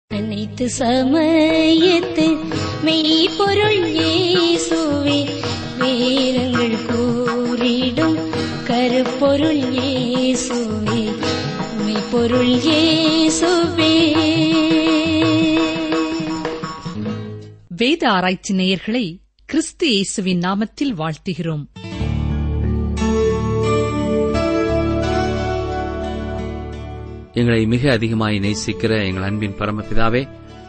அனைத்து சமயத்து மெய்ப்பொருள் இயேசுவே வேதங்கள் கூறிடும் கருப்பொருள் இயேசுவே மெய்ப்பொருள் இயேசுவே வேத ஆராய்ச்சி நேயர்களை கிறிஸ்து இயேசுவின் நாமத்தில் வாழ்த்துகிறோம் எங்களை மிக அதிகமாய் நேசிக்கிற எங்கள் அன்பின் பரமபிதாவே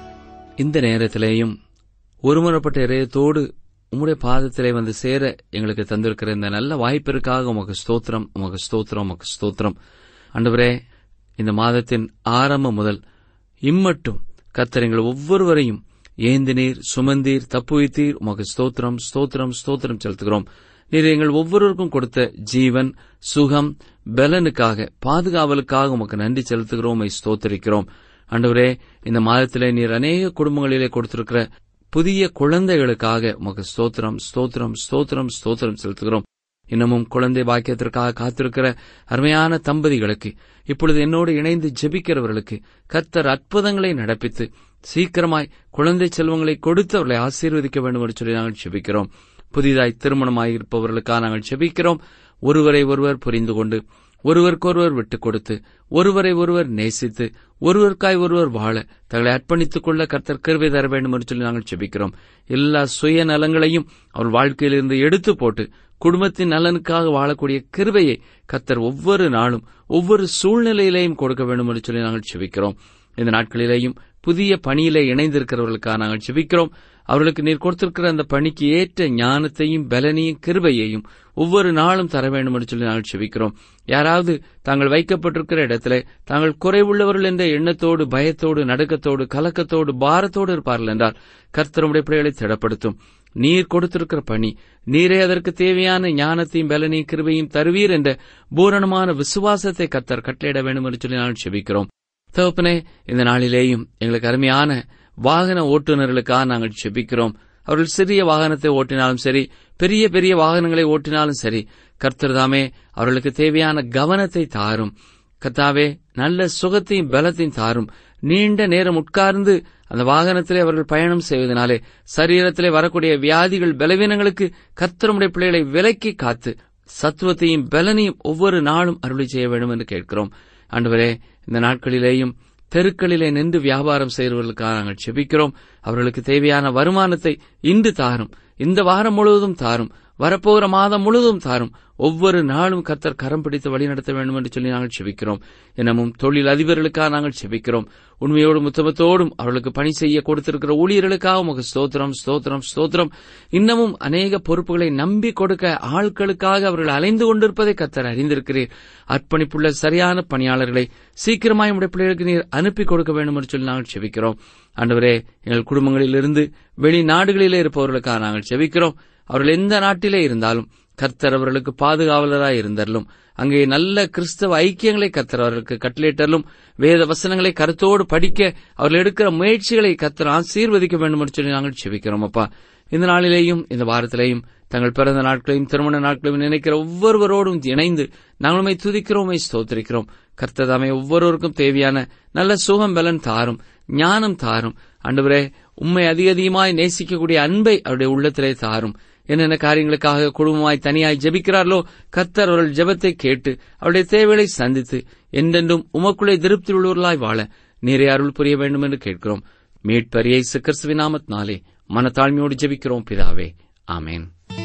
இந்த நேரத்திலேயும் ஒருமுறைப்பட்ட இதயத்தோடு உம்முடைய பாதத்திலே வந்து சேர எங்களுக்கு தந்திருக்கிற இந்த நல்ல வாய்ப்பிற்காக உமக்கு ஸ்தோத்திரம் உமக்கு ஸ்தோத்திரம் உமக்கு ஸ்தோத்திரம் ஆண்டவரே இந்த மாதத்தின் ஆரம்பம் முதல் இம்மட்டும் கர்த்தர் எங்கள் ஒவ்வொருவரையும் ஏந்தினீர் சுமந்தீர் தப்புவித்தீர் உமக்கு ஸ்தோத்திரம் ஸ்தோத்திரம் ஸ்தோத்திரம் செலுத்துகிறோம் நீர் எங்கள் ஒவ்வொருவருக்கும் கொடுத்த ஜீவன் சுகம் பலனுக்காக பாதுகாவலுக்காக உமக்கு நன்றி செலுத்துகிறோம் உம்மை ஸ்தோத்தரிக்கிறோம் ஆண்டவரே இந்த மாதத்திலே நீர் அநேக குடும்பங்களிலே கொடுத்திருக்கிற புதிய குழந்தைகளுக்காக உமக்கு ஸ்தோத்திரம் ஸ்தோத்திரம் ஸ்தோத்திரம் ஸ்தோத்திரம் செலுத்துகிறோம் இன்னமும் குழந்தை பாக்கியத்திற்காக காத்திருக்கிற அருமையான தம்பதிகளுக்கு இப்பொழுது என்னோடு இணைந்து ஜெபிக்கிறவர்களுக்கு கர்த்தர் அற்புதங்களை நடப்பித்து சீக்கிரமாய் குழந்தை செல்வங்களை கொடுத்து அவர்களை ஆசீர்வதிக்க வேண்டும் என்று சொல்லி நாங்கள் ஜெபிக்கிறோம் புதிதாய் திருமணமாயிருப்பவர்களுக்காக நாங்கள் ஜெபிக்கிறோம் ஒருவரை ஒருவர் புரிந்து கொண்டு ஒருவருக்கொருவர் விட்டுக் கொடுத்து ஒருவரை ஒருவர் நேசித்து ஒருவருக்காய் ஒருவர் வாழ தங்களை அர்ப்பணித்துக் கொள்ள கர்த்தர் கருவை தர வேண்டும் என்று சொல்லி நாங்கள் ஜெபிக்கிறோம் எல்லா சுய நலங்களையும் அவர் வாழ்க்கையிலிருந்து எடுத்து போட்டு குடும்பத்தின் நலனுக்காக வாழக்கூடிய கிருபையை கர்த்தர் ஒவ்வொரு நாளும் ஒவ்வொரு சூழ்நிலையிலேயும் கொடுக்க வேண்டும் என்று சொல்லி நாங்கள் ஜெபிக்கிறோம் இந்த நாட்களிலேயும் புதிய பணியிலே இணைந்திருக்கிறவர்களுக்காக நாங்கள் ஜெபிக்கிறோம் அவர்களுக்கு நீர் கொடுத்திருக்கிற அந்த பணிக்கு ஏற்ற ஞானத்தையும் பலனையும் கிருபையையும் ஒவ்வொரு நாளும் தர வேண்டும் என்று சொல்லி நாங்கள் செபிக்கிறோம் யாராவது தாங்கள் வைக்கப்பட்டிருக்கிற இடத்துல தாங்கள் குறைவுள்ளவர்கள் என்ற எண்ணத்தோடு பயத்தோடு நடுக்கத்தோடு கலக்கத்தோடு பாரத்தோடு இருப்பார்கள் என்றால் கர்த்தருடைய பிள்ளைகளை திடப்படுத்தும் நீர் கொடுத்திருக்கிற பணி நீரே அதற்கு தேவையான ஞானத்தையும் பலனையும் கிருபையும் தருவீர் என்ற பூரணமான விசுவாசத்தை கர்த்தர் கட்டளையிட வேண்டும் என்று சொல்லி நாங்கள் செபிக்கிறோம் தகப்பனே இந்த நாளிலேயும் எங்களுக்கு அருமையான வாகன ஓட்டுநர்களுக்காக நாங்கள் செபிக்கிறோம் அவர்கள் சிறிய வாகனத்தை ஓட்டினாலும் சரி பெரிய பெரிய வாகனங்களை ஓட்டினாலும் சரி கர்த்தர் தாமே அவர்களுக்கு தேவையான கவனத்தை தாரும் கர்த்தாவே நல்ல சுகத்தையும் பலத்தையும் தாரும் நீண்ட நேரம் உட்கார்ந்து அந்த வாகனத்திலே அவர்கள் பயணம் செய்வதனாலே சரீரத்திலே வரக்கூடிய வியாதிகள் பலவீனங்களுக்கு கர்த்தருடைய பிள்ளைகளை விலக்கி காத்து சத்துவத்தையும் பலனையும் ஒவ்வொரு நாளும் அருளி செய்ய வேண்டும் என்று கேட்கிறோம் ஆண்டவரே இந்த நாட்களிலேயும் தெருக்களிலே நின்று வியாபாரம் செய்கிறவர்களுக்காக நாங்கள் செபிக்கிறோம் அவர்களுக்கு தேவையான வருமானத்தை இன்று தாரும் இந்த வாரம் முழுவதும் தாரும் வரப்போகிற மாதம் முழுவதும் தாரும் ஒவ்வொரு நாளும் கர்த்தர் கரம் பிடித்து வழிநடத்த வேண்டும் என்று சொல்லி நாங்கள் செபிக்கிறோம் எனவும் தொழில் அதிபர்களுக்காக நாங்கள் செபிக்கிறோம் உண்மையோடும் உத்தமத்தோடும் அவர்களுக்கு பணி செய்ய கொடுத்திருக்கிற ஊழியர்களுக்காக உமக்கு ஸ்தோத்திரம் ஸ்தோத்திரம் ஸ்தோத்திரம் இன்னமும் அநேக பொறுப்புகளை நம்பி கொடுக்க ஆட்களுக்காக அவர்கள் அலைந்து கொண்டிருப்பதை கர்த்தர் அறிந்திருக்கிறீர் அர்ப்பணிப்புள்ள சரியான பணியாளர்களை சீக்கிரமாய் உடைய பிள்ளைகளுக்கு நீர் அனுப்பி கொடுக்க வேண்டும் என்று சொல்லி நாங்கள் செபிக்கிறோம் ஆண்டவரே எங்கள் குடும்பங்களிலிருந்து வெளிநாடுகளிலே இருப்பவர்களுக்காக நாங்கள் செபிக்கிறோம் அவர்கள் எந்த நாட்டிலே இருந்தாலும் கர்த்தர் அவர்களுக்கு பாதுகாவலராய் இருந்தரலும் அங்கே நல்ல கிறிஸ்தவ ஐக்கியங்களை கர்த்தர் அவர்களுக்கு கட்டளையிட்டலும் வேத வசனங்களை கருத்தோடு படிக்க அவர்கள் எடுக்கிற முயற்சிகளை கர்த்தர் ஆசீர்வதிக்க வேண்டும் என்று சொல்லி நாங்கள் செபிக்கிறோம் அப்பா இந்த நாளிலேயும் இந்த வாரத்திலேயும் தங்கள் பிறந்த நாட்களையும் திருமண நாட்களையும் நினைக்கிற ஒவ்வொருவரோடும் இணைந்து நாங்களுமே துதிக்கிறோமே ஸ்தோத்திரிக்கிறோம் கர்த்ததாமே ஒவ்வொருவருக்கும் தேவையான நல்ல சுகம் பலன் தாரும் ஞானம் தாரும் அன்றுவரே உண்மை அதிக அதிகமாய் நேசிக்கக்கூடிய அன்பை அவருடைய உள்ளத்திலே தாரும் என்னென்ன காரியங்களுக்காக குடும்பமாய் தனியாய் ஜெபிக்கிறார்களோ கர்த்தர் அவர்கள் ஜெபத்தை கேட்டு அவருடைய தேவைகளை சந்தித்து என்றென்றும் உமக்குள்ளே திருப்தி உள்ளவர்களாய் வாழ நீரே அருள் புரிய வேண்டும் என்று கேட்கிறோம் மீட்பரியை கிறிஸ்துவின் நாமத்தினாலே மனத்தாழ்மையோடு ஜெபிக்கிறோம் பிதாவே ஆமேன்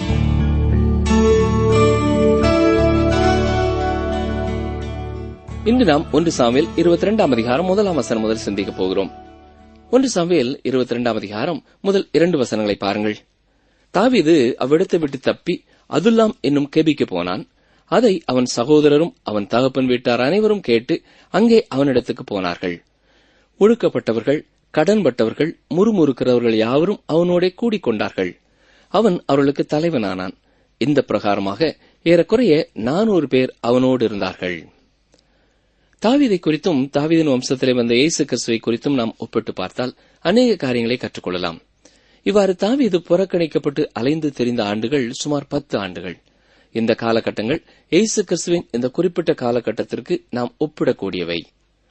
இன்று நாம் ஒன்று சாமியில் இருபத்தி ரெண்டாம் அதிகாரம் முதலாம் வசனம் முதல் சிந்திக்க போகிறோம் ஒன்று சாமியில் இருபத்தி ரெண்டாம் அதிகாரம் முதல் இரண்டு வசனங்களை பாருங்கள் தாவீது அவ்விடத்தை விட்டு தப்பி அதுல்லாம் என்னும் கெபிக்கு போனான் அதை அவன் சகோதரரும் அவன் தகப்பன் வீட்டார் அனைவரும் கேட்டு அங்கே அவனிடத்துக்கு போனார்கள் ஒழுக்கப்பட்டவர்கள் கடன்பட்டவர்கள் முறுமுறுக்கிறவர்கள் யாவரும் அவனோட கூடிக்கொண்டார்கள் அவன் அவர்களுக்கு தலைவனானான் இந்த பிரகாரமாக ஏறக்குறைய நானூறு பேர் அவனோடு இருந்தார்கள் தாவீதை குறித்தும் தாவீதின் வம்சத்திலே வந்த இயேசு கிறிஸ்துவை குறித்தும் நாம் ஒப்பிட்டு பார்த்தால் அநேக காரியங்களை கற்றுக்கொள்ளலாம் இவ்வாறு தாவீது புறக்கணிக்கப்பட்டு அலைந்து தெரிந்த ஆண்டுகள் சுமார் பத்து ஆண்டுகள் இந்த காலகட்டங்கள் இயேசு கிறிஸ்துவின் இந்த குறிப்பிட்ட காலகட்டத்திற்கு நாம் ஒப்பிடக்கூடியவை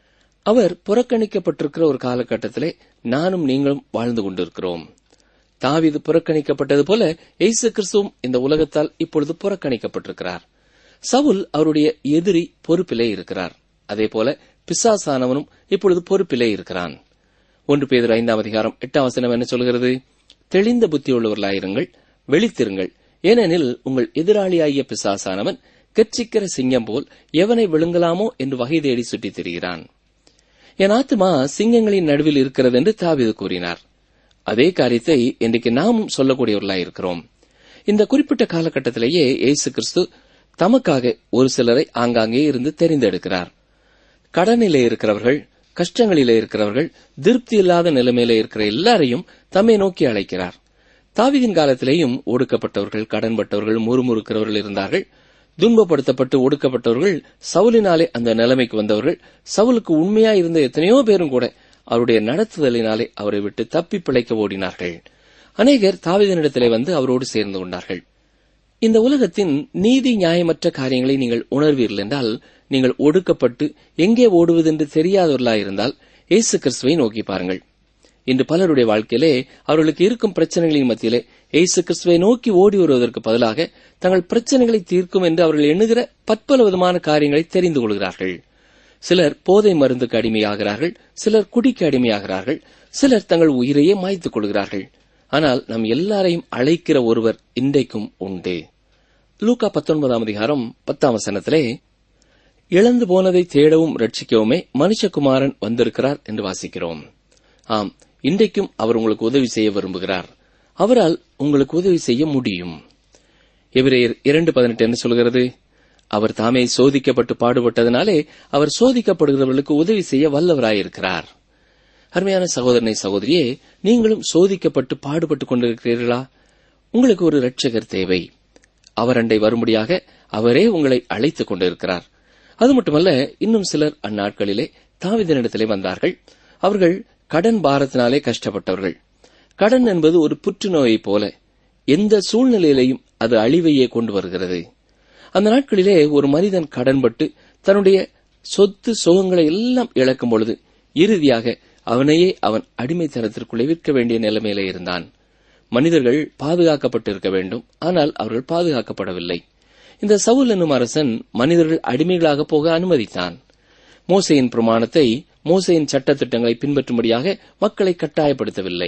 அவர் புறக்கணிக்கப்பட்டிருக்கிற ஒரு காலகட்டத்திலே நானும் நீங்களும் வாழ்ந்து கொண்டிருக்கிறோம் தாவீது புறக்கணிக்கப்பட்டது போல இயேசு கிறிஸ்துவும் இந்த உலகத்தால் இப்பொழுது புறக்கணிக்கப்பட்டிருக்கிறார் சவுல் அவருடைய எதிரி பொறுப்பிலே இருக்கிறார் அதே போல பிசாசானவனும் இப்பொழுது பொறுப்பிலே இருக்கிறான் ஒன்று பேதர் ஐந்தாம் அதிகாரம் எட்டாம் வசனம் என்ன சொல்கிறது தெளிந்த புத்தியுள்ளவர்களாயிருங்கள் வெளித்திருங்கள் ஏனெனில் உங்கள் எதிராளியாகிய பிசாசானவன் கெர்ச்சிக்கிற சிங்கம் போல் எவனை விழுங்கலாமோ என்று வகை தேடி சுற்றித் திரிகிறான் என் ஆத்மா சிங்கங்களின் நடுவில் இருக்கிறது என்று தாவீது கூறினார் அதே காரியத்தை இன்றைக்கு நாமும் சொல்லக்கூடியவர்களாய் இருக்கிறோம் இந்த குறிப்பிட்ட காலகட்டத்திலேயே இயேசு கிறிஸ்து தமக்காக ஒரு சிலரை ஆங்காங்கே இருந்து தெரிந்தெடுக்கிறார் கடனிலே இருக்கிறவர்கள் கஷ்டங்களிலே இருக்கிறவர்கள் திருப்தி இல்லாத நிலைமையில இருக்கிற எல்லாரையும் தம்மை நோக்கி அழைக்கிறார் தாவீதின் காலத்திலேயும் ஒடுக்கப்பட்டவர்கள் கடன்பட்டவர்கள் முறுமுறுக்கிறவர்கள் இருந்தார்கள் துன்பப்படுத்தப்பட்டு ஒடுக்கப்பட்டவர்கள் சவுலினாலே அந்த நிலைமைக்கு வந்தவர்கள் சவுலுக்கு உண்மையா இருந்த எத்தனையோ பேரும் கூட அவருடைய நடத்துதலினாலே அவரை விட்டு தப்பி பிழைக்க ஓடினார்கள் அநேகர் தாவீதனிடத்திலே வந்து அவரோடு சேர்ந்து கொண்டார்கள் இந்த உலகத்தின் நீதி நியாயமற்ற காரியங்களை நீங்கள் உணர்வீர்கள் என்றால் நீங்கள் ஒடுக்கப்பட்டு எங்கே ஓடுவதென்று தெரியாதவர்களாயிருந்தால் இயேசு கிறிஸ்துவை நோக்கி பாருங்கள் இன்று பலருடைய வாழ்க்கையிலே அவர்களுக்கு இருக்கும் பிரச்சனைகளின் மத்தியிலே இயேசு கிறிஸ்துவை நோக்கி ஓடி வருவதற்கு பதிலாக தங்கள் பிரச்சனைகளை தீர்க்கும் என்று அவர்கள் எண்ணுகிற பற்பல விதமான காரியங்களை தெரிந்து கொள்கிறார்கள் சிலர் போதை மருந்துக்கு அடிமையாகிறார்கள் சிலர் குடிக்கு அடிமையாகிறார்கள் சிலர் தங்கள் உயிரையே மாய்த்துக் கொள்கிறார்கள் ஆனால் நம் எல்லாரையும் அழைக்கிற ஒருவர் இன்றைக்கும் உண்டு லூக்கா பத்தொன்பதாம் அதிகாரம் பத்தாம் வசனத்திலே இழந்து போனதை தேடவும் ரட்சிக்கவுமே மனுஷகுமாரன் வந்திருக்கிறார் என்று வாசிக்கிறோம் ஆம் இன்றைக்கும் அவர் உங்களுக்கு உதவி செய்ய விரும்புகிறார் அவரால் உங்களுக்கு உதவி செய்ய முடியும் எபிரேயர் இரண்டு பதினெட்டு என்ன சொல்கிறது அவர் தாமே சோதிக்கப்பட்டு பாடுபட்டதனாலே அவர் சோதிக்கப்படுகிறவர்களுக்கு உதவி செய்ய வல்லவராயிருக்கிறார் அருமையான சகோதரனை சகோதரியே நீங்களும் சோதிக்கப்பட்டு பாடுபட்டுக் கொண்டிருக்கிறீர்களா உங்களுக்கு ஒரு இரட்சகர் தேவை அவர் அண்டை வரும்படியாக அவரே உங்களை அழைத்துக் கொண்டிருக்கிறார் அது மட்டுமல்ல இன்னும் சிலர் அந்நாட்களிலே தாவிதனிடத்திலே வந்தார்கள் அவர்கள் கடன் பாரத்தினாலே கஷ்டப்பட்டவர்கள் கடன் என்பது ஒரு புற்றுநோயைப் போல எந்த சூழ்நிலையிலையும் அது அழிவையே கொண்டு வருகிறது அந்த நாட்களிலே ஒரு மனிதன் கடன்பட்டு தன்னுடைய சொத்து சுகங்களை எல்லாம் இழக்கும் பொழுது இறுதியாக அவனையே அவன் அடிமைத்தனத்திற்குள்ளே விற்க வேண்டிய நிலைமையிலே இருந்தான் மனிதர்கள் பாதுகாக்கப்பட்டிருக்க வேண்டும் ஆனால் அவர்கள் பாதுகாக்கப்படவில்லை இந்த சவுல் என்னும் அரசன் மனிதர்கள் அடிமைகளாக போக அனுமதித்தான் மோசையின் பிரமாணத்தை மோசையின் சட்டத்திட்டங்களை பின்பற்றும்படியாக மக்களை கட்டாயப்படுத்தவில்லை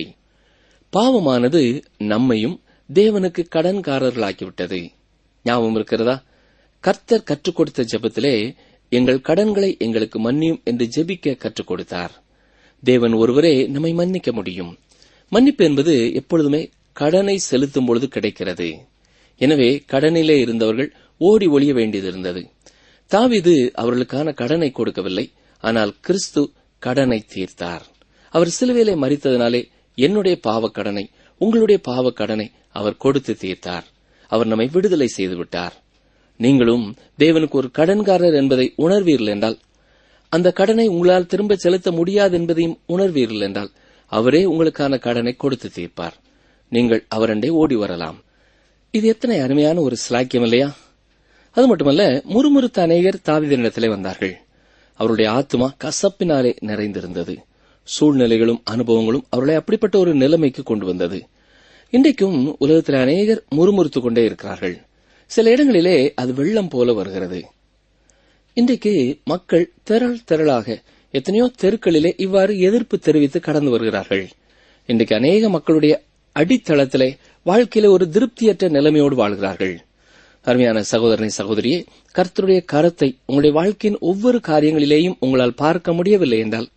பாவமானது நம்மையும் தேவனுக்கு கடன்காரர்களாக்கிவிட்டது ஞாபகம் இருக்கிறதா கர்த்தர் கற்றுக் கொடுத்த ஜெபத்திலே எங்கள் கடன்களை எங்களுக்கு மன்னியும் என்று ஜெபிக்க கற்றுக் கொடுத்தார் தேவன் ஒருவரே நம்மை மன்னிக்க முடியும் மன்னிப்பு என்பது எப்பொழுதுமே கடனை செலுத்தும் பொழுது கிடைக்கிறது எனவே கடனிலே இருந்தவர்கள் ஓடி ஒளிய வேண்டியது இருந்தது தாவீது அவர்களுக்கான கடனை கொடுக்கவில்லை ஆனால் கிறிஸ்து கடனை தீர்த்தார் அவர் சிலுவையிலே மறித்ததினாலே என்னுடைய பாவக் கடனை உங்களுடைய பாவக் கடனை அவர் கொடுத்து தீர்த்தார் அவர் நம்மை விடுதலை செய்து விட்டார் நீங்களும் தேவனுக்கு ஒரு கடன்காரர் என்பதை உணர்வீர்கள் என்றால் அந்த கடனை உங்களால் திரும்ப செலுத்த முடியாது என்பதையும் உணர்வீர்கள் என்றால் அவரே உங்களுக்கான கடனை கொடுத்து தீர்ப்பார் நீங்கள் அவரண்டே ஓடி வரலாம் இது எத்தனை அருமையான ஒரு சிலாக்கியம் இல்லையா அது மட்டுமல்ல முறுமுறுத்த அநேகர் தாவிதனிடத்திலே வந்தார்கள் அவருடைய ஆத்மா கசப்பினாலே நிறைந்திருந்தது சூழ்நிலைகளும் அனுபவங்களும் அவர்களை அப்படிப்பட்ட ஒரு நிலைமைக்கு கொண்டு வந்தது இன்றைக்கும் உலகத்தில் அநேகர் முறுமுறுத்துக் கொண்டே இருக்கிறார்கள் சில இடங்களிலே அது வெள்ளம் போல வருகிறது இன்றைக்கு மக்கள் திரள் திரளாக எத்தனையோ தெருக்களிலே இவ்வாறு எதிர்ப்பு தெரிவித்து கடந்து வருகிறார்கள் இன்றைக்கு அநேக மக்களுடைய அடித்தளத்திலே வாழ்க்கையில ஒரு திருப்தியற்ற நிலைமையோடு வாழ்கிறார்கள் அருமையான சகோதரனை சகோதரியே கர்த்தருடைய கரத்தை உங்களுடைய வாழ்க்கையின் ஒவ்வொரு காரியங்களிலேயும் உங்களால் பார்க்க முடியவில்லை என்றால்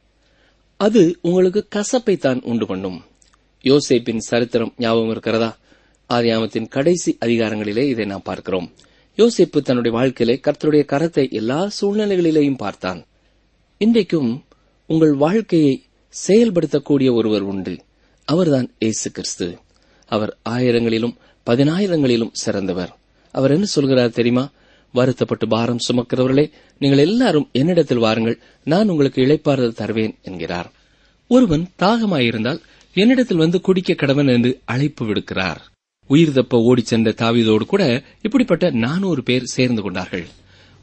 அது உங்களுக்கு கசப்பை தான் உண்டு பண்ணும் யோசேப்பின் சரித்திரம் ஞாபகம் இருக்கிறதா ஆதியாமத்தின் கடைசி அதிகாரங்களிலே இதை நாம் பார்க்கிறோம் யோசேப்பு தன்னுடைய வாழ்க்கையிலே கர்த்தருடைய கரத்தை எல்லா சூழ்நிலைகளிலேயும் பார்த்தான் இன்றைக்கும் உங்கள் வாழ்க்கையை செயல்படுத்தக்கூடிய ஒருவர் உண்டு அவர்தான் இயேசு கிறிஸ்து அவர் ஆயிரங்களிலும் பதினாயிரங்களிலும் சிறந்தவர் அவர் என்ன சொல்கிறார் தெரியுமா வருத்தப்பட்டு பாரம் சுமக்கிறவர்களே நீங்கள் எல்லாரும் என்னிடத்தில் வாருங்கள் நான் உங்களுக்கு இளைப்பாறுதல் தருவேன் என்கிறார் ஒருவன் தாகமாயிருந்தால் என்னிடத்தில் வந்து குடிக்க கடவன் என்று அழைப்பு விடுக்கிறார் உயிர் தப்ப ஓடிச் சென்ற தாவீதோடு கூட இப்படிப்பட்ட நானூறு பேர் சேர்ந்து கொண்டார்கள்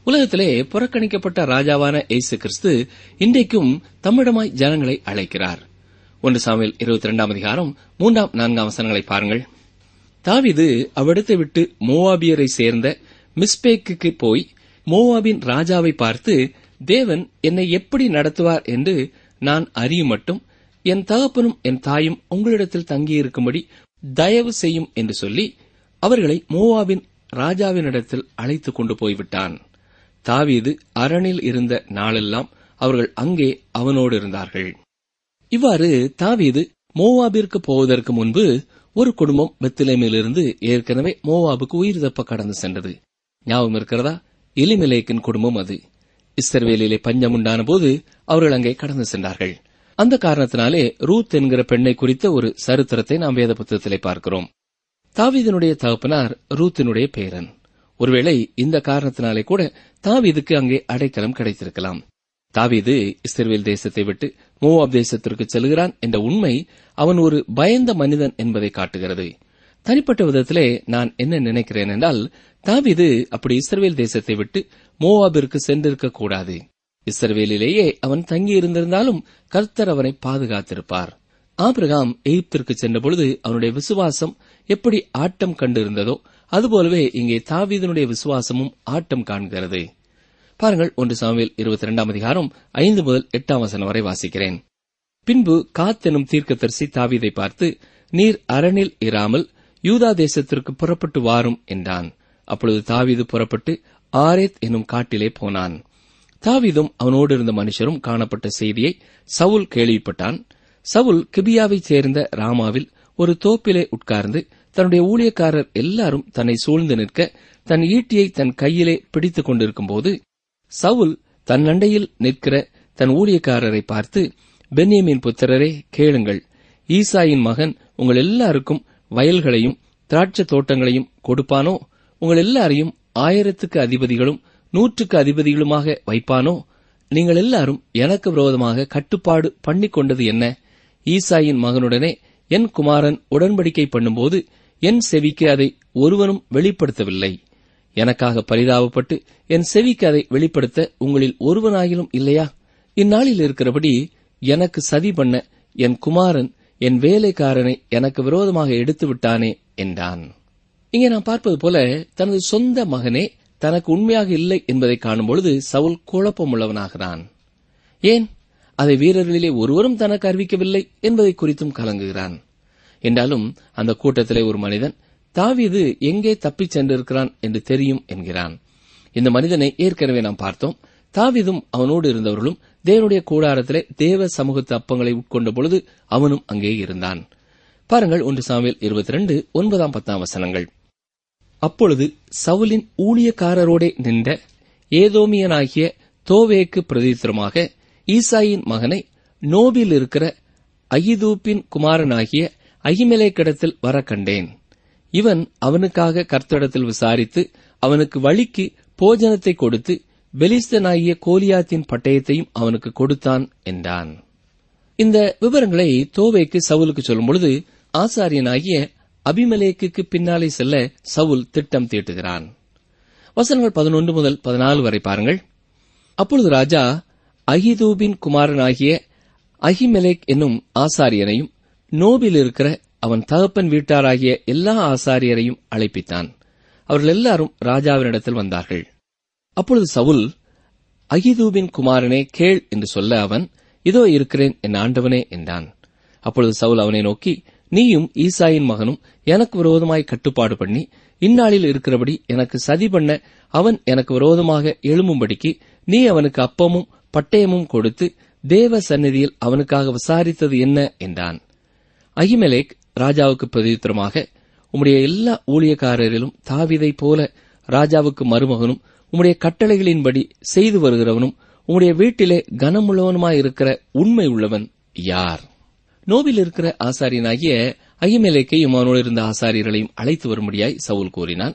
உலகத்திலே புறக்கணிக்கப்பட்ட ராஜாவான இயேசு கிறிஸ்து இன்றைக்கும் தம்மிடமாய் ஜனங்களை அழைக்கிறார் ஒன்று சாமியில் இருபத்தி இரண்டாம் அதிகாரம் மூன்றாம் நான்காம் வசனங்களை பாருங்கள் தாவிது அவ்விடத்தை விட்டு மோவாபியரை சேர்ந்த மிஸ்பேக்கு போய் மோவாபின் ராஜாவை பார்த்து தேவன் என்னை எப்படி நடத்துவார் என்று நான் அறியும் மட்டும் என் தகப்பனும் என் தாயும் உங்களிடத்தில் தங்கியிருக்கும்படி தயவு செய்யும் என்று சொல்லி அவர்களை மோவாபின் ராஜாவினிடத்தில் அழைத்துக் கொண்டு போய்விட்டான் தாவீது அரணில் இருந்த நாளெல்லாம் அவர்கள் அங்கே அவனோடு இருந்தார்கள் இவ்வாறு தாவீது மோவாபிற்கு போவதற்கு முன்பு ஒரு குடும்பம் பெத்திலேமிலிருந்து ஏற்கனவே மோவாபுக்கு உயிர் தப்ப கடந்து சென்றது ஞாபகம் இருக்கிறதா எலிமெலேக்கின் குடும்பம் அது இஸ்ரவேலிலே பஞ்சம் உண்டான போது அவர்கள் அங்கே கடந்து சென்றார்கள் அந்த காரணத்தினாலே ரூத் என்கிற பெண்ணை குறித்த ஒரு சரித்திரத்தை நாம் வேத புத்தகத்திலே பார்க்கிறோம் தாவீதனுடைய தகப்பனார் ரூத்தினுடைய பேரன் ஒருவேளை இந்த காரணத்தினாலே கூட தாவீதுக்கு அங்கே அடைக்கலம் கிடைத்திருக்கலாம் தாவீது இஸ்ரேல் தேசத்தை விட்டு மோவாப் தேசத்திற்கு செல்கிறான் என்ற உண்மை அவன் ஒரு பயந்த மனிதன் என்பதை காட்டுகிறது தனிப்பட்ட விதத்திலே நான் என்ன நினைக்கிறேன் என்றால் தாவீது அப்படி இஸ்ரேல் தேசத்தை விட்டு மோவாபிற்கு சென்றிருக்க கூடாது இஸ்ரவேலிலேயே அவன் தங்கியிருந்திருந்தாலும் கர்த்தர் அவனை பாதுகாத்திருப்பார் ஆபிரகாம் எகிப்திற்கு சென்றபொழுது அவனுடைய விசுவாசம் எப்படி ஆட்டம் கண்டிருந்ததோ அதுபோலவே இங்கே தாவீதனுடைய விசுவாசமும் ஆட்டம் காண்கிறது பாருங்கள் ஒன்று சாமுவேல் இருபத்தி இரண்டாம் அதிகாரம் ஐந்து முதல் எட்டாம் வசனம் வரை வாசிக்கிறேன் பின்பு காத்தெனும் தீர்க்கதரிசி தாவீதை பார்த்து நீர் அரணில் இராமல் யூதா தேசத்திற்கு புறப்பட்டு வாரும் என்றான் அப்பொழுது தாவீது புறப்பட்டு ஆரேத் எனும் காட்டிலே போனான் தாவீதும் அவனோடு இருந்த மனுஷரும் காணப்பட்ட செய்தியை சவுல் கேள்விப்பட்டான் சவுல் கிபியாவைச் சேர்ந்த ராமாவில் ஒரு தோப்பிலே உட்கார்ந்து தன்னுடைய ஊழியக்காரர் எல்லாரும் தன்னை சூழ்ந்து நிற்க தன் ஈட்டியை தன் கையிலே பிடித்துக் கொண்டிருக்கும்போது சவுல் தன் அண்டையில் நிற்கிற தன் ஊழியக்காரரை பார்த்து பென்யமின் புத்திரரே கேளுங்கள் ஈசாயின் மகன் உங்கள் எல்லாருக்கும் வயல்களையும் திராட்சை தோட்டங்களையும் கொடுப்பானோ உங்கள் எல்லாரையும் ஆயிரத்துக்கு அதிபதிகளும் நூற்றுக்கு அதிபதிகளுமாக வைப்பானோ நீங்கள் எல்லாரும் எனக்கு விரோதமாக கட்டுப்பாடு பண்ணிக் கொண்டது என்ன ஈசாயின் மகனுடனே என் குமாரன் உடன்படிக்கை பண்ணும்போது என் செவிக்கு அதை ஒருவனும் வெளிப்படுத்தவில்லை எனக்காக பரிதாபப்பட்டு என் செவிக்கு அதை வெளிப்படுத்த உங்களில் ஒருவனாயிலும் இல்லையா இந்நாளில் இருக்கிறபடி எனக்கு சதி பண்ண என் குமாரன் என் வேலைக்காரனை எனக்கு விரோதமாக எடுத்து விட்டானே என்றான் இங்கே நாம் பார்ப்பது போல தனது சொந்த மகனே தனக்கு உண்மையாக இல்லை என்பதை காணும்பொழுது சவுல் குழப்பமுள்ளவனாகிறான் ஏன் அதை வீரர்களிலே ஒருவரும் தனக்கு அறிவிக்கவில்லை என்பதை குறித்தும் கலங்குகிறான் என்றாலும் அந்த கூட்டத்திலே ஒரு மனிதன் தாவீது எங்கே தப்பிச் சென்றிருக்கிறான் என்று தெரியும் என்கிறான் இந்த மனிதனை ஏற்கனவே நாம் பார்த்தோம் தாவீதும் அவனோடு இருந்தவர்களும் தேவனுடைய கூடாரத்திலே தேவ சமூகத்து அப்பங்களை உட்கொண்ட பொழுது அவனும் அங்கே இருந்தான் பாருங்கள் ஒன்று சாமியல் இருபத்தி ரெண்டு ஒன்பதாம் பத்தாம் வசனங்கள் அப்பொழுது சவுலின் ஊழியக்காரரோடே நின்ற ஏதோமியனாகிய தோவேக்கு பிரதித்திரமாக ஈசாயின் மகனை நோபில் இருக்கிற அகிதூப்பின் குமாரனாகிய அகிமெலேக்கிடத்தில் வர கண்டேன் இவன் அவனுக்காக கர்த்தரிடத்தில் விசாரித்து அவனுக்கு வழிக்கு போஜனத்தை கொடுத்து பெலிஸ்தனாகிய கோலியாத்தின் பட்டயத்தையும் அவனுக்கு கொடுத்தான் என்றான் இந்த விவரங்களை தோவேக்கு சவுலுக்கு சொல்லும் பொழுது ஆசாரியனாகிய அபிமலேக்குக்கு பின்னாலே செல்ல சவுல் திட்டம் தீட்டுகிறான் வசனங்கள் பதினொன்று முதல் பதினாலு வரை பாருங்கள் அப்பொழுது ராஜா அகிதூபின் குமாரனாகிய அகிமெலேக் என்னும் ஆசாரியனையும் நோபில் இருக்கிற அவன் தகப்பன் வீட்டாராகிய எல்லா ஆசாரியரையும் அழைப்பித்தான் அவர்கள் எல்லாரும் ராஜாவினிடத்தில் வந்தார்கள் அப்பொழுது சவுல் அகிதூபின் குமாரனே கேள் என்று சொல்ல அவன் இதோ இருக்கிறேன் என் ஆண்டவனே என்றான் அப்பொழுது சவுல் அவனை நோக்கி நீயும் ஈசாயின் மகனும் எனக்கு விரோதமாய் கட்டுப்பாடு பண்ணி இந்நாளில் இருக்கிறபடி எனக்கு சதி பண்ண அவன் எனக்கு விரோதமாக எழும்பும்படிக்கு நீ அவனுக்கு அப்பமும் பட்டயமும் கொடுத்து தேவ சந்நிதியில் அவனுக்காக விசாரித்தது என்ன என்றான் அகிமெலேக் ராஜாவுக்கு பிரதித்திரமாக உம்முடைய எல்லா ஊழியக்காரரிலும் தாவிதைப் போல ராஜாவுக்கு மருமகனும் உம்முடைய கட்டளைகளின்படி செய்து வருகிறவனும் உம்முடைய வீட்டிலே கனமுள்ளவனுமாயிருக்கிற உண்மை உள்ளவன் யார் நோவில் இருக்கிற ஆசாரியனாகிய அகிமெலேக்கையும் அவனோடு இருந்த ஆசாரியர்களையும் அழைத்து வரும்படியாய் சவுல் கூறினான்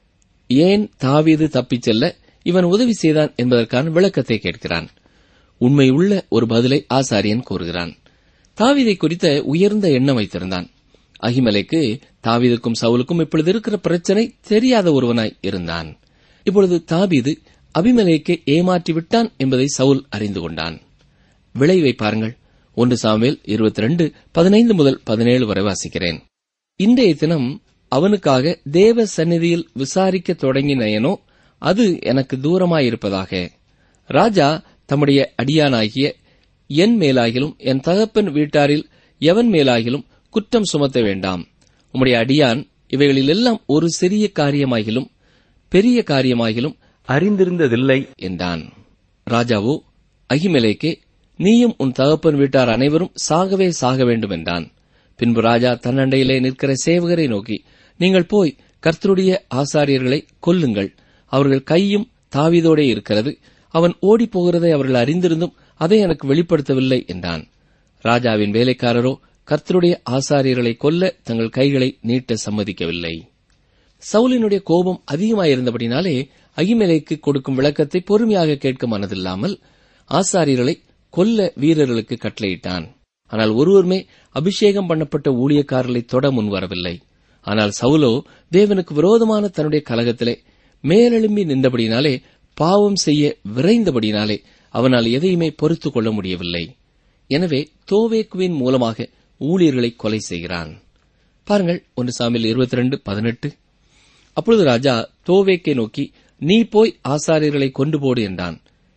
ஏன் தாவீது தப்பிச் செல்ல இவன் உதவி செய்தான் என்பதற்கான விளக்கத்தை கேட்கிறான் உண்மையுள்ள ஒரு பதிலை ஆசாரியன் கூறுகிறான் தாவீதை குறித்த உயர்ந்த எண்ணம் வைத்திருந்தான் அகிமலைக்கு தாவீதுக்கும் சவுலுக்கும் இப்பொழுது இருக்கிற பிரச்சனை தெரியாத ஒருவனாய் இருந்தான் இப்பொழுது தாவீது அபிமலேக்கை ஏமாற்றி விட்டான் என்பதை சவுல் அறிந்து கொண்டான் விளைவை பாருங்கள் ஒன்று சாமுவேல் இருபத்தி ரெண்டு பதினைந்து முதல் பதினேழு வரை வாசிக்கிறேன் இன்றைய தினம் அவனுக்காக தேவ சந்நிதியில் விசாரிக்க தொடங்கினேனோ அது எனக்கு தூரமாயிருப்பதாக ராஜா தம்முடைய அடியானாகிய என் மேலாகிலும் என் தகப்பன் வீட்டாரில் எவன் மேலாகிலும் குற்றம் சுமத்த வேண்டாம் உம்முடைய அடியான் இவைகளிலெல்லாம் ஒரு சிறிய காரியமாகிலும் பெரிய காரியமாகிலும் அறிந்திருந்ததில்லை என்றான் ராஜாவோ அகிமெலேக்கே நீயும் உன் தகப்பன் வீட்டார் அனைவரும் சாகவே சாக வேண்டும் என்றான் பின்பு ராஜா தன்னண்டையிலே நிற்கிற சேவகரை நோக்கி நீங்கள் போய் கர்த்தருடைய ஆசாரியர்களை கொல்லுங்கள் அவர்கள் கையும் தாவீதோடே இருக்கிறது அவன் ஓடிப் போகிறதை அவர்கள் அறிந்திருந்தும் அதை எனக்கு வெளிப்படுத்தவில்லை என்றான் ராஜாவின் வேலைக்காரரோ கர்த்தருடைய ஆசாரியர்களை கொல்ல தங்கள் கைகளை நீட்ட சம்மதிக்கவில்லை சவுலினுடைய கோபம் அதிகமாயிருந்தபடினாலே அகிமேலைக்கு கொடுக்கும் விளக்கத்தை பொறுமையாக கேட்க மனதில்லாமல் ஆசாரியர்களை கொல்ல வீரர்களுக்கு கட்டளையிட்டான் ஆனால் ஒருவருமே அபிஷேகம் பண்ணப்பட்ட ஊழியக்காரர்களை தொட முன்வரவில்லை ஆனால் சவுலோ தேவனுக்கு விரோதமான தன்னுடைய கலகத்திலே மேலெழும்பி நின்றபடினாலே பாவம் செய்ய விரைந்தபடினாலே அவனால் எதையுமே பொறுத்துக் கொள்ள முடியவில்லை எனவே தோவேக்குவின் மூலமாக ஊழியர்களை கொலை செய்கிறான் பாருங்கள் ஒன்று சாமியில் இருபத்தி ரெண்டு பதினெட்டு அப்பொழுது ராஜா தோவேக்கை நோக்கி நீ போய் ஆசாரியர்களை கொண்டு போடு என்றான்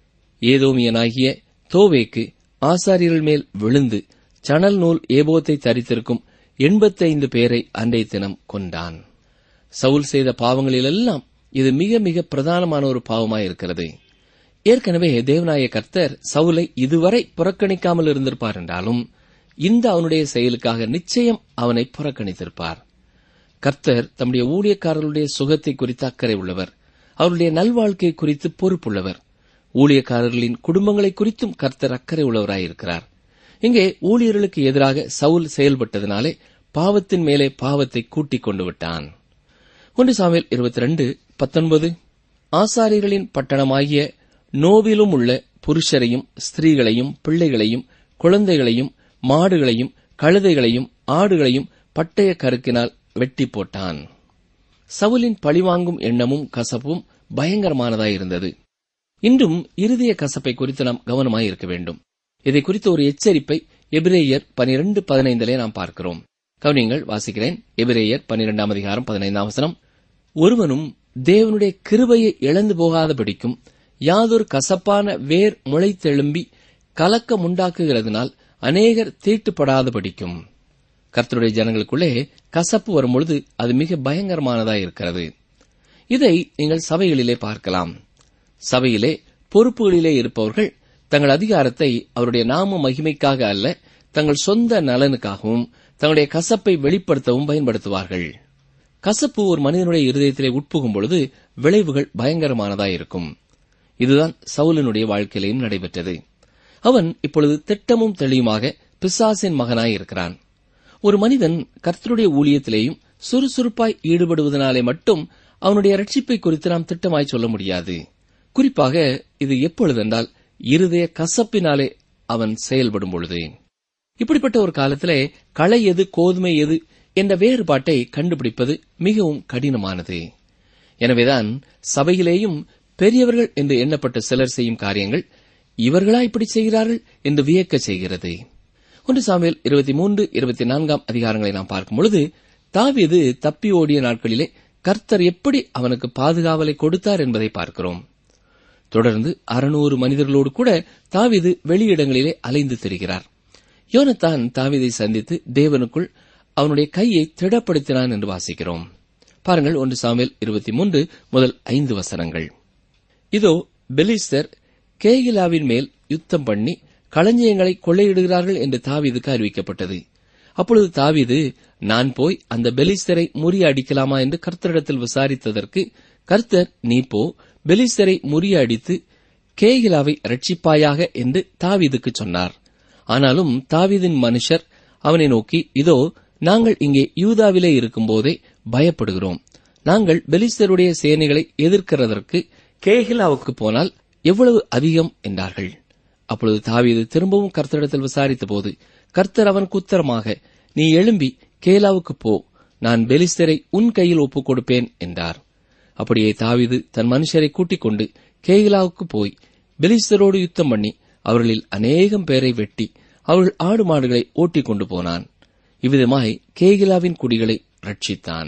ஏதோமியனாகிய தோவேக்கு ஆசாரியர்கள் மேல் விழுந்து சணல் நூல் ஏபோத்தை தரித்திருக்கும் எண்பத்தைந்து பேரை அன்றைய தினம் கொண்டான் சவுல் செய்த பாவங்களிலெல்லாம் இது மிக மிக பிரதானமான ஒரு பாவமாயிருக்கிறது ஏற்கனவே தேவநாய கர்த்தர் சவுலை இதுவரை புறக்கணிக்காமல் இருந்திருப்பார் என்றாலும் இந்த அவனுடைய செயலுக்காக நிச்சயம் அவனை புறக்கணித்திருப்பார் கர்த்தர் தம்முடைய ஊழியக்காரர்களுடைய சுகத்தை குறித்து அக்கறை உள்ளவர் அவருடைய நல்வாழ்க்கை குறித்து பொறுப்புள்ளவர் ஊழியக்காரர்களின் குடும்பங்களை குறித்தும் கர்த்தர் அக்கறை உள்ளவராயிருக்கிறார் இங்கே ஊழியர்களுக்கு எதிராக சவுல் செயல்பட்டதினாலே பாவத்தின் மேலே பாவத்தை கூட்டிக் கொண்டு விட்டான் ஒன்று சாமியல் இருபத்தி ரெண்டு பத்தொன்பது ஆசாரியர்களின் பட்டணமாகிய நோவிலும் உள்ள புருஷரையும் ஸ்திரீகளையும் பிள்ளைகளையும் குழந்தைகளையும் மாடுகளையும் கழுதைகளையும் ஆடுகளையும் பட்டய கருக்கினால் வெட்டி போட்டான் சவுலின் பழிவாங்கும் எண்ணமும் கசப்பும் பயங்கரமானதாயிருந்தது இன்றும் இருதய கசப்பை குறித்து நாம் கவனமாயிருக்க வேண்டும் இதை குறித்த ஒரு எச்சரிப்பை எபிரேயர் பனிரெண்டு பதினைந்திலே நாம் பார்க்கிறோம் கவனியங்கள் வாசிக்கிறேன் எபிரேயர் பனிரெண்டாம் அதிகாரம் பதினைந்தாம் வசனம் ஒருவனும் தேவனுடைய கிருபையை இழந்து போகாதபடிக்கும் யாதொரு கசப்பான வேர் முளைத்தெழும்பி கலக்கம் உண்டாக்குகிறதுனால் அநேகர் தீட்டுப்படாதபடிக்கும் கர்த்தருடைய ஜனங்களுக்குள்ளே கசப்பு வரும்பொழுது அது மிக பயங்கரமானதாய் இருக்கிறது இதை நீங்கள் சபைகளிலே பார்க்கலாம் சபையிலே பொறுப்புகளிலே இருப்பவர்கள் தங்கள் அதிகாரத்தை அவருடைய நாம மகிமைக்காக அல்ல தங்கள் சொந்த நலனுக்காகவும் தங்களுடைய கசப்பை வெளிப்படுத்தவும் பயன்படுத்துவார்கள் கசப்பு ஒரு மனிதனுடைய இருதயத்திலே உட்புகும் பொழுது விளைவுகள் பயங்கரமானதாயிருக்கும் இதுதான் சவுலனுடைய வாழ்க்கையிலேயும் நடைபெற்றது அவன் இப்பொழுது திட்டமும் தெளிவுமாக பிசாசின் மகனாய் இருக்கிறான் ஒரு மனிதன் கர்த்தருடைய ஊழியத்திலேயும் சுறுசுறுப்பாய் ஈடுபடுவதனாலே மட்டும் அவனுடைய ரட்சிப்பை குறித்து நாம் திட்டமாய் சொல்ல முடியாது குறிப்பாக இது எப்பொழுதென்றால் இருதய கசப்பினாலே அவன் செயல்படும் பொழுது இப்படிப்பட்ட ஒரு காலத்திலே களை எது கோதுமை எது என்ற வேறுபாட்டை கண்டுபிடிப்பது மிகவும் கடினமானது எனவேதான் சபையிலேயும் பெரியவர்கள் என்று எண்ணப்பட்ட சிலர் செய்யும் காரியங்கள் இவர்களா இப்படி செய்கிறார்கள் என்று வியக்க செய்கிறது ஒன்று சாமியல் இருபத்தி மூன்று இருபத்தி நான்காம் அதிகாரங்களை நாம் பார்க்கும் பொழுது தாவீது தப்பி ஓடிய நாட்களிலே கர்த்தர் எப்படி அவனுக்கு பாதுகாவலை கொடுத்தார் என்பதை பார்க்கிறோம் தொடர்ந்து அறுநூறு மனிதர்களோடு கூட தாவீது வெளியிடங்களிலே அலைந்து திரிகிறார் யோனத்தான் தாவீதை சந்தித்து தேவனுக்குள் அவனுடைய கையை திடப்படுத்தினான் என்று வாசிக்கிறோம் பாருங்கள் ஒன்று சாமியல் இருபத்தி மூன்று முதல் ஐந்து வசனங்கள் இதோ பெலிஸ்தர் கேகிலாவின் மேல் யுத்தம் பண்ணி களஞ்சியங்களை கொள்ளையிடுகிறார்கள் என்று தாவீதுக்கு அறிவிக்கப்பட்டது அப்பொழுது தாவீது நான் போய் அந்த பெலிஸ்தரை முறியடிக்கலாமா என்று கர்த்தரிடத்தில் விசாரித்ததற்கு கர்த்தர் நீ போ பெலிஸ்தரை முறியடித்து கேகிலாவை ரட்சிப்பாயாக என்று தாவீதுக்கு சொன்னார் ஆனாலும் தாவீதின் மனுஷர் அவனை நோக்கி இதோ நாங்கள் இங்கே யூதாவிலே இருக்கும்போதே பயப்படுகிறோம் நாங்கள் பெலிஸ்தருடைய சேனைகளை எதிர்க்கிறதற்கு கேகிலாவுக்கு போனால் எவ்வளவு அதிகம் என்றார்கள் அப்பொழுது தாவீது திரும்பவும் கர்த்தரிடத்தில் விசாரித்த போது கர்த்தர் அவனுக்கு உத்தரமாக நீ எழும்பி கேலாவுக்கு போ நான் பெலிஸ்தரை உன் கையில் ஒப்புக் கொடுப்பேன் என்றார் அப்படியே தாவீது தன் மனுஷரை கூட்டிக் கொண்டு கேகிலாவுக்கு போய் பெலிஸ்தரோடு யுத்தம் பண்ணி அவர்களில் அநேகம் பேரை வெட்டி அவர்கள் ஆடு மாடுகளை ஓட்டிக் கொண்டு போனான் இவ்விதமாய் கேகிலாவின் குடிகளை ரட்சித்தான்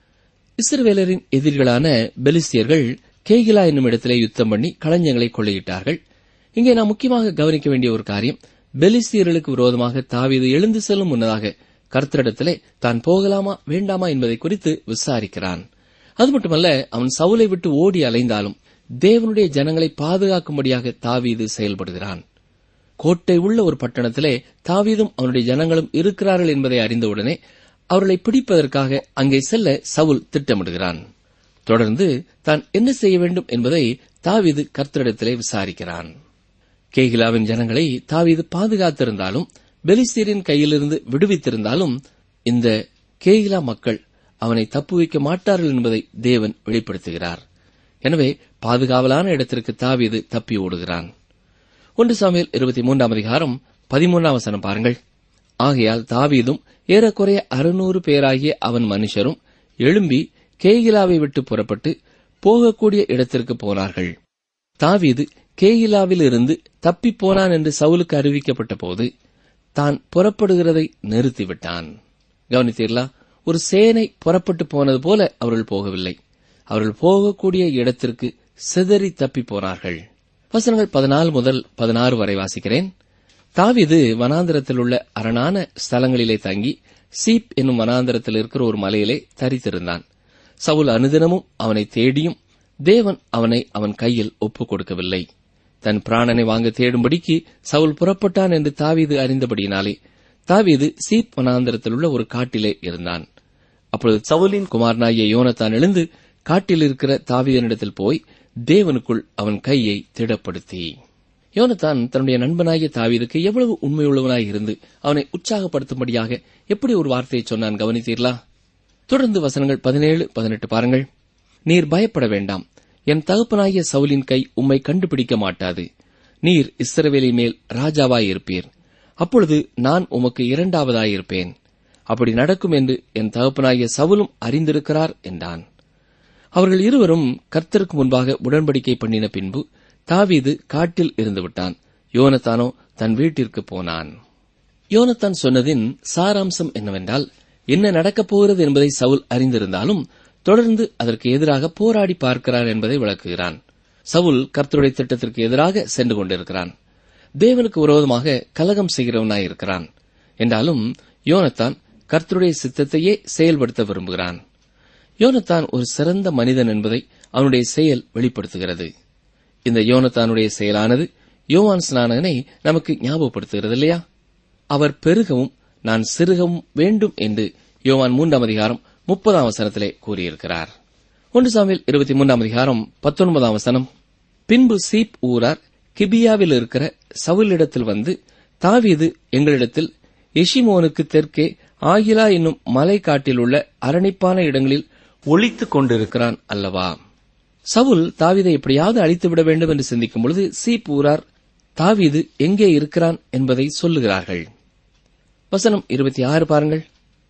இஸ்ரவேலரின் எதிரிகளான பெலிஸ்தியர்கள் கேகிலா என்னும் இடத்திலே யுத்தம் பண்ணி களஞ்சங்களை கொள்ளையிட்டார்கள் இங்கே நாம் முக்கியமாக கவனிக்க வேண்டிய ஒரு காரியம் பெலிஸ்தியர்களுக்கு விரோதமாக தாவீது எழுந்து செல்லும் முன்னதாக கர்த்தரிடத்திலே தான் போகலாமா வேண்டாமா என்பதை குறித்து விசாரிக்கிறான் அது மட்டுமல்ல அவன் சவுலை விட்டு ஓடி அலைந்தாலும் தேவனுடைய ஜனங்களை பாதுகாக்கும்படியாக தாவீது செயல்படுகிறான் கோட்டை உள்ள ஒரு பட்டணத்திலே தாவீதும் அவனுடைய ஜனங்களும் இருக்கிறார்கள் என்பதை அறிந்தவுடனே அவர்களை பிடிப்பதற்காக அங்கே செல்ல சவுல் திட்டமிடுகிறான் தொடர்ந்து தான் என்ன செய்ய வேண்டும் என்பதை தாவீது கர்த்தரிடத்திலே விசாரிக்கிறான் கேகிலாவின் ஜனங்களை தாவீது பாதுகாத்திருந்தாலும் பெலிஸ்தீரின் கையிலிருந்து விடுவித்திருந்தாலும் இந்த கேகிலா மக்கள் அவனை தப்புவிக்க மாட்டார்கள் என்பதை தேவன் வெளிப்படுத்துகிறார் எனவே பாதுகாவலான இடத்திற்கு தாவீது தப்பி ஓடுகிறான் ஒன்று சாமியல் இருபத்தி மூன்றாம் அதிகாரம் பதிமூன்றாம் வசனம் பாருங்கள் ஆகையால் தாவீதும் ஏறக்குறைய அறுநூறு பேராகிய அவன் மனுஷரும் எழும்பி கேகிலாவை விட்டு புறப்பட்டு போகக்கூடிய இடத்திற்கு போனார்கள் தாவீது கேகிலாவில் இருந்து தப்பிப் போனான் என்று சவுலுக்கு அறிவிக்கப்பட்ட போது தான் புறப்படுகிறதை நிறுத்திவிட்டான் கவனித்தீர்களா ஒரு சேனை புறப்பட்டு போனது போல அவர்கள் போகவில்லை அவர்கள் போகக்கூடிய இடத்திற்கு சிதறி தப்பி போனார்கள் வசனங்கள் பதினாலு முதல் பதினாறு வரை வாசிக்கிறேன் தாவீது வனாந்திரத்தில் உள்ள அரணான ஸ்தலங்களிலே தங்கி சீப் என்னும் வனாந்திரத்தில் இருக்கிற ஒரு மலையிலே தரித்திருந்தான் சவுல் அனுதினமும் அவனை தேடியும் தேவன் அவனை அவன் கையில் ஒப்புக் கொடுக்கவில்லை தன் பிராணனை வாங்க தேடும்படிக்கு சவுல் புறப்பட்டான் என்று தாவீது அறிந்தபடியினாலே தாவீது சீப் வனாந்திரத்தில் உள்ள ஒரு காட்டிலே இருந்தான் அப்பொழுது சவுலின் குமாரனாகிய யோனத்தான் எழுந்து காட்டில் இருக்கிற தாவீதனிடத்தில் போய் தேவனுக்குள் அவன் கையை திடப்படுத்தி யோனத்தான் தன்னுடைய நண்பனாகிய தாவீதுக்கு எவ்வளவு உண்மையுள்ளவனாய் இருந்து அவனை உற்சாகப்படுத்தும்படியாக எப்படி ஒரு வார்த்தையை சொன்னான் கவனித்தீர்களா தொடர்ந்து வசனங்கள் பதினேழு பதினெட்டு பாருங்கள் நீர் பயப்பட வேண்டாம் என் தகப்பனாகிய சவுலின் கை உம்மை கண்டுபிடிக்க மாட்டாது நீர் இஸ்ரவேலின் மேல் ராஜாவாயிருப்பீர் அப்பொழுது நான் உமக்கு இரண்டாவதாயிருப்பேன் அப்படி நடக்கும் என்று என் தகப்பனாகிய சவுலும் அறிந்திருக்கிறார் என்றான் அவர்கள் இருவரும் கர்த்தருக்கு முன்பாக உடன்படிக்கை பண்ணின பின்பு தாவீது காட்டில் இருந்துவிட்டான் யோனத்தானோ தன் வீட்டிற்கு போனான் யோனத்தான் சொன்னதின் சாராம்சம் என்னவென்றால் என்ன நடக்கப் போகிறது என்பதை சவுல் அறிந்திருந்தாலும் தொடர்ந்து அதற்கு எதிராக போராடி பார்க்கிறார் என்பதை விளக்குகிறான் சவுல் கர்த்தருடைய திட்டத்திற்கு எதிராக சென்று கொண்டிருக்கிறான் தேவனுக்கு விரோதமாக கலகம் செய்கிறவனாயிருக்கிறான் என்றாலும் யோனத்தான் கர்த்தருடைய சித்தத்தையே செயல்படுத்த விரும்புகிறான் யோனத்தான் ஒரு சிறந்த மனிதன் என்பதை அவனுடைய செயல் வெளிப்படுத்துகிறது இந்த யோனத்தானுடைய செயலானது யோவான் ஸ்நானகனை நமக்கு ஞாபகப்படுத்துகிறது இல்லையா அவர் பெருகவும் நான் சிறுகவும் வேண்டும் என்று யோவான் மூன்றாம் அதிகாரம் முப்பதாம் வசனத்திலே கூறியிருக்கிறார் ஒன்று சாமியில் இருபத்தி மூன்றாம் அதிகாரம் பத்தொன்பதாம் வசனம் பின்பு சீப் ஊரார் கிபியாவில் இருக்கிற சவுலிடத்தில் வந்து தாவீது எங்களிடத்தில் எஷிமோனுக்கு தெற்கே ஆகிலா என்னும் மலை காட்டில் உள்ள அரணிப்பான இடங்களில் ஒளித்துக் கொண்டிருக்கிறான் அல்லவா சவுல் தாவீதை எப்படியாவது அழித்துவிட வேண்டும் என்று சிந்திக்கும் பொழுது சீப் ஊரார் தாவீது எங்கே இருக்கிறான் என்பதை சொல்லுகிறார்கள் வசனம் இருபத்தி ஆறு பாருங்கள்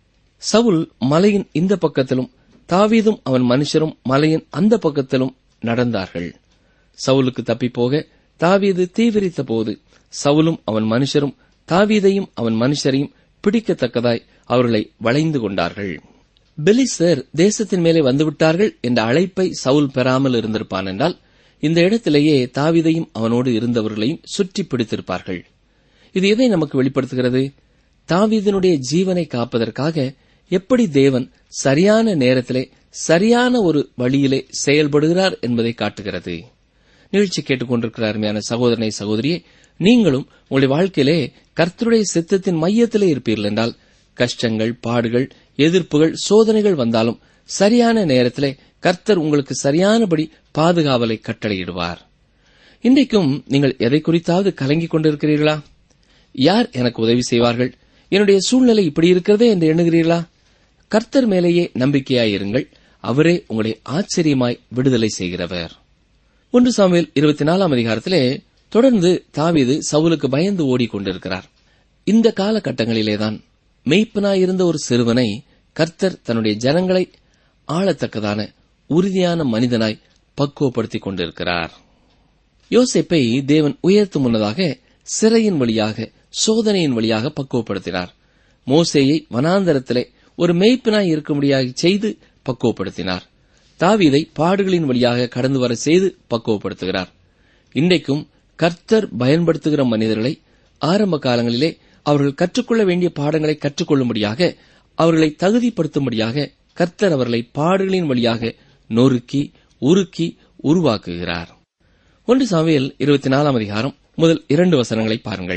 சவுல் மலையின் இந்த பக்கத்திலும் தாவீதும் அவன் மனுஷரும் மலையின் அந்த பக்கத்திலும் நடந்தார்கள் சவுலுக்கு தப்பிப்போக தாவீது தீவிரித்த போது சவுலும் அவன் மனுஷரும் தாவீதையும் அவன் மனுஷரையும் பிடிக்கத்தக்கதாய் அவர்களை வளைந்து கொண்டார்கள் பெலிஸ்தர் தேசத்தின் மேலே வந்துவிட்டார்கள் என்ற அழைப்பை சவுல் பெறாமல் இருந்திருப்பான் என்றால் இந்த இடத்திலேயே தாவீதையும் அவனோடு இருந்தவர்களையும் சுற்றி பிடித்திருப்பார்கள் இது எதை நமக்கு வெளிப்படுத்துகிறது தாவீதனுடைய ஜீவனை காப்பதற்காக எப்படி தேவன் சரியான நேரத்திலே சரியான ஒரு வழியிலே செயல்படுகிறார் என்பதை காட்டுகிறது நிகழ்ச்சி கேட்டுக்கொண்டிருக்கிற அருமையான சகோதரனை சகோதரியே நீங்களும் உங்களுடைய வாழ்க்கையிலே கர்த்தருடைய சித்தத்தின் மையத்திலே இருப்பீர்கள் என்றால் கஷ்டங்கள் பாடுகள் எதிர்ப்புகள் சோதனைகள் வந்தாலும் சரியான நேரத்திலே கர்த்தர் உங்களுக்கு சரியானபடி பாதுகாவலை கட்டளையிடுவார் இன்றைக்கும் நீங்கள் எதை குறித்தாவது கலங்கிக் கொண்டிருக்கிறீர்களா யார் எனக்கு உதவி செய்வார்கள் என்னுடைய சூழ்நிலை இப்படி இருக்கிறதே என்று எண்ணுகிறீர்களா கர்த்தர் மேலேயே நம்பிக்கையாயிருங்கள் அவரே உங்களை ஆச்சரியமாய் விடுதலை செய்கிறவர் ஒன்று சாமுவேல் இருபத்தி நாலாம் அதிகாரத்திலே தொடர்ந்து தாவீது சவுலுக்கு பயந்து ஓடிக்கொண்டிருக்கிறார் இந்த காலகட்டங்களிலேதான் மெய்ப்பனாயிருந்த ஒரு சிறுவனை கர்த்தர் தன்னுடைய ஜனங்களை ஆளத்தக்கதான உறுதியான மனிதனாய் பக்குவப்படுத்திக் கொண்டிருக்கிறார் யோசேப்பை தேவன் உயர்த்தும் முன்னதாக சிறையின் வழியாக சோதனையின் வழியாக பக்குவப்படுத்தினார் மோசேயை வனாந்தரத்திலே ஒரு மேய்ப்பனாய் இருக்கும்படியாக செய்து பக்குவப்படுத்தினார் தாவீதை பாடுகளின் வழியாக கடந்து வர செய்து பக்குவப்படுத்துகிறார் இன்றைக்கும் கர்த்தர் பயன்படுத்துகிற மனிதர்களை ஆரம்ப காலங்களிலே அவர்கள் கற்றுக்கொள்ள வேண்டிய பாடங்களை கற்றுக்கொள்ளும்படியாக அவர்களை தகுதிப்படுத்தும்படியாக கர்த்தர் அவர்களை பாடுகளின் வழியாக நொறுக்கி உருக்கி உருவாக்குகிறார் ஒன்று சாமியல் இருபத்தி நாலாம் அதிகாரம் முதல் இரண்டு வசனங்களை பாருங்கள்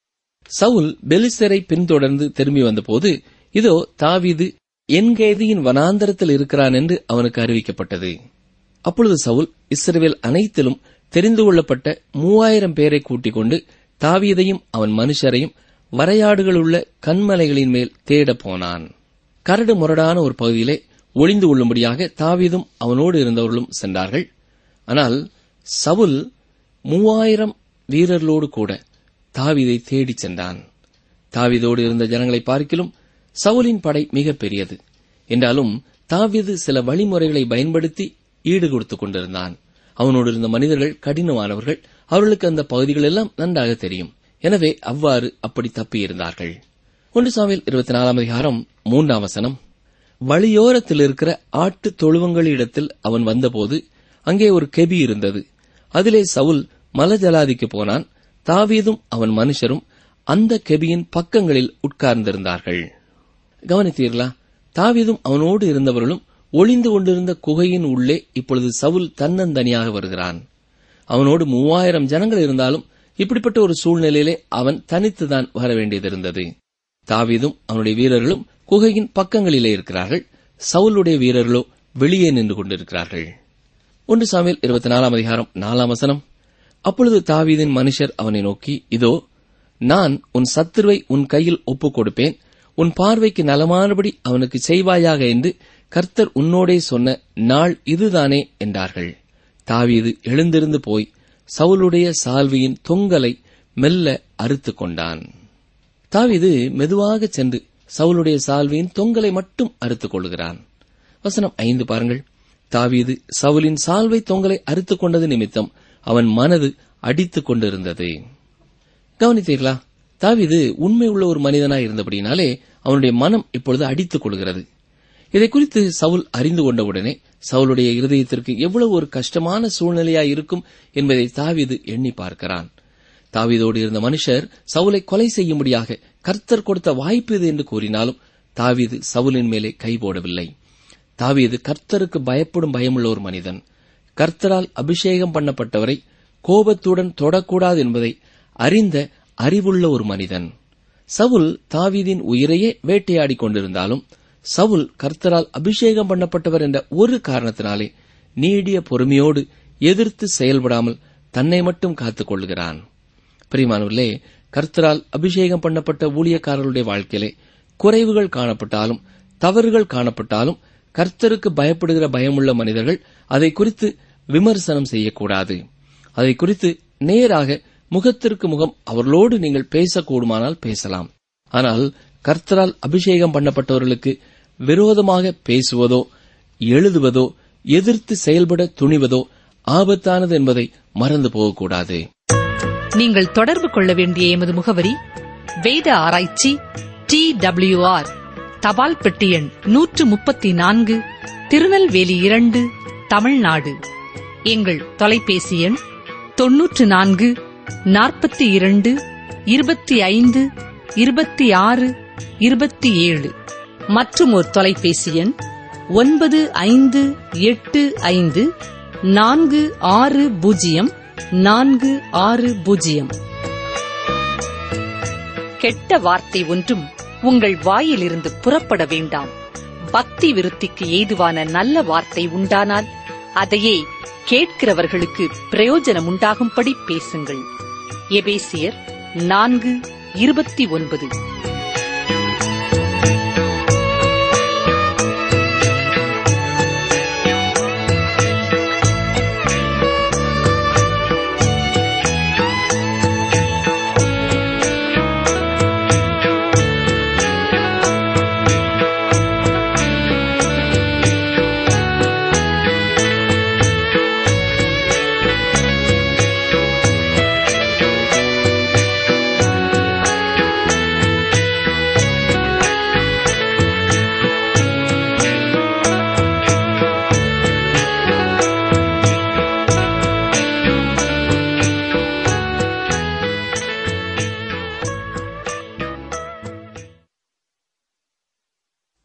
சவுல் பெலிஸ்தரை பின்தொடர்ந்து திரும்பி வந்தபோது இதோ தாவீது என்கேதியின் வனாந்தரத்தில் இருக்கிறான் என்று அவனுக்கு அறிவிக்கப்பட்டது அப்பொழுது சவுல் இஸ்ரவேல் அனைத்திலும் தெரிந்து கொள்ளப்பட்ட மூவாயிரம் பேரை கூட்டிக் கொண்டு தாவீதையும் அவன் மனுஷரையும் வரையாடுகளுள்ள கண்மலைகளின் மேல் தேடப் போனான் கரடு முரடான ஒரு பகுதியிலே ஒளிந்து கொள்ளும்படியாக தாவீதும் அவனோடு இருந்தவர்களும் சென்றார்கள் ஆனால் சவுல் மூவாயிரம் வீரர்களோடு கூட தாவீதை தேடிச் சென்றான் தாவீதோடு இருந்த ஜனங்களை பார்க்கிலும் சவுலின் படை மிக பெரியது என்றாலும் தாவீது சில வழிமுறைகளை பயன்படுத்தி ஈடு கொடுத்துக் கொண்டிருந்தான் அவனோடு இருந்த மனிதர்கள் கடினமானவர்கள் அவர்களுக்கு அந்த பகுதிகள் எல்லாம் நன்றாக தெரியும் எனவே அவ்வாறு அப்படி தப்பியிருந்தார்கள் ஒன்று சாமியில் இருபத்தி நாலாம் அதிகாரம் மூன்றாம் வசனம் வழியோரத்தில் இருக்கிற ஆட்டு தொழுவங்களிடத்தில் அவன் வந்தபோது அங்கே ஒரு கெபி இருந்தது அதிலே சவுல் மலஜலாதிக்கு போனான் தாவீதும் அவன் மனுஷரும் அந்த கெபியின் பக்கங்களில் உட்கார்ந்திருந்தார்கள் கவனித்தீர்களா தாவீதும் அவனோடு இருந்தவர்களும் ஒளிந்து கொண்டிருந்த குகையின் உள்ளே இப்பொழுது சவுல் தன்னந்தனியாக வருகிறான் அவனோடு மூவாயிரம் ஜனங்கள் இருந்தாலும் இப்படிப்பட்ட ஒரு சூழ்நிலையிலே அவன் தனித்துதான் வர வேண்டியதிருந்தது தாவீதும் அவனுடைய வீரர்களும் குகையின் பக்கங்களிலே இருக்கிறார்கள் சவுலுடைய வீரர்களோ வெளியே நின்று கொண்டிருக்கிறார்கள் ஒன்று சாமியில் இருபத்தி நாலாம் அதிகாரம் நாலாம் வசனம் அப்பொழுது தாவீதின் மனுஷர் அவனை நோக்கி இதோ நான் உன் சத்துருவை உன் கையில் ஒப்புக் கொடுப்பேன் உன் பார்வைக்கு நலமானபடி அவனுக்கு செய்வாயாக என்று கர்த்தர் உன்னோடே சொன்ன நாள் இதுதானே என்றார்கள் தாவீது எழுந்திருந்து போய் சவுலுடைய சால்வியின் தொங்கலை மெல்ல அறுத்துக் கொண்டான் தாவீது மெதுவாக சென்று சவுலுடைய சால்வியின் தொங்கலை மட்டும் அறுத்துக் கொள்கிறான் வசனம் ஐந்து பாருங்கள் தாவீது சவுலின் சால்வை தொங்கலை அறுத்துக் கொண்டது நிமித்தம் அவன் மனது அடித்துக் கொண்டிருந்தது கவனித்தீர்களா தாவீது உண்மை உள்ள ஒரு மனிதனாய் இருந்தபடினாலே அவனுடைய மனம் இப்பொழுது அடித்துக் கொள்கிறது இதை குறித்து சவுல் அறிந்து கொண்டவுடனே சவுலுடைய இருதயத்திற்கு எவ்வளவு ஒரு கஷ்டமான சூழ்நிலையாய் இருக்கும் என்பதை தாவீது எண்ணி பார்க்கிறான் தாவீதோடு இருந்த மனுஷர் சவுலை கொலை செய்யும்படியாக கர்த்தர் கொடுத்த வாய்ப்பு இது என்று கூறினாலும் தாவீது சவுலின் மேலே கை போடவில்லை தாவீது கர்த்தருக்கு பயப்படும் பயமுள்ள ஒரு மனிதன் கர்த்தரால் அபிஷேகம் பண்ணப்பட்டவரை கோபத்துடன் தொடக்கூடாது என்பதை அறிந்த அறிவுள்ள ஒரு மனிதன் சவுல் தாவீதின் உயிரையே வேட்டையாடிக் கொண்டிருந்தாலும் சவுல் கர்த்தரால் அபிஷேகம் பண்ணப்பட்டவர் என்ற ஒரு காரணத்தினாலே நீடிய பொறுமையோடு எதிர்த்து செயல்படாமல் தன்னை மட்டும் காத்துக் கொள்கிறான் பிரிமானவர்களே கர்த்தரால் அபிஷேகம் பண்ணப்பட்ட ஊழியக்காரர்களுடைய வாழ்க்கையிலே குறைவுகள் காணப்பட்டாலும் தவறுகள் காணப்பட்டாலும் கர்த்தருக்கு பயப்படுகிற பயமுள்ள மனிதர்கள் அதை குறித்து விமர்சனம் செய்யக்கூடாது அதை குறித்து நேராக முகத்திற்கு முகம் அவர்களோடு நீங்கள் பேசக்கூடுமானால் பேசலாம் ஆனால் கர்த்தரால் அபிஷேகம் பண்ணப்பட்டவர்களுக்கு விரோதமாக பேசுவதோ எழுதுவதோ எதிர்த்து செயல்பட துணிவதோ ஆபத்தானது என்பதை மறந்து போகக்கூடாது நீங்கள் தொடர்பு கொள்ள வேண்டிய எமது முகவரி வேத ஆராய்ச்சி டி ஆர் தபால் பெட்டி எண் நூற்று முப்பத்தி நான்கு திருநெல்வேலி இரண்டு தமிழ்நாடு எங்கள் தொலைபேசி எண் தொன்னூற்று நான்கு நாற்பத்தி இரண்டு இருபத்தி ஐந்து இருபத்தி ஆறு இருபத்தி ஏழு மற்றும் ஒரு தொலைபேசி எண் ஒன்பது ஐந்து எட்டு ஐந்து நான்கு ஆறு பூஜ்ஜியம் நான்கு ஆறு பூஜ்ஜியம் கெட்ட வார்த்தை ஒன்றும் உங்கள் வாயிலிருந்து புறப்பட வேண்டாம் பக்தி விருத்திக்கு ஏதுவான நல்ல வார்த்தை உண்டானால் அதையே கேட்கிறவர்களுக்கு பிரயோஜனம் உண்டாகும்படி பேசுங்கள் எபேசியர் நான்கு இருபத்தி ஒன்பது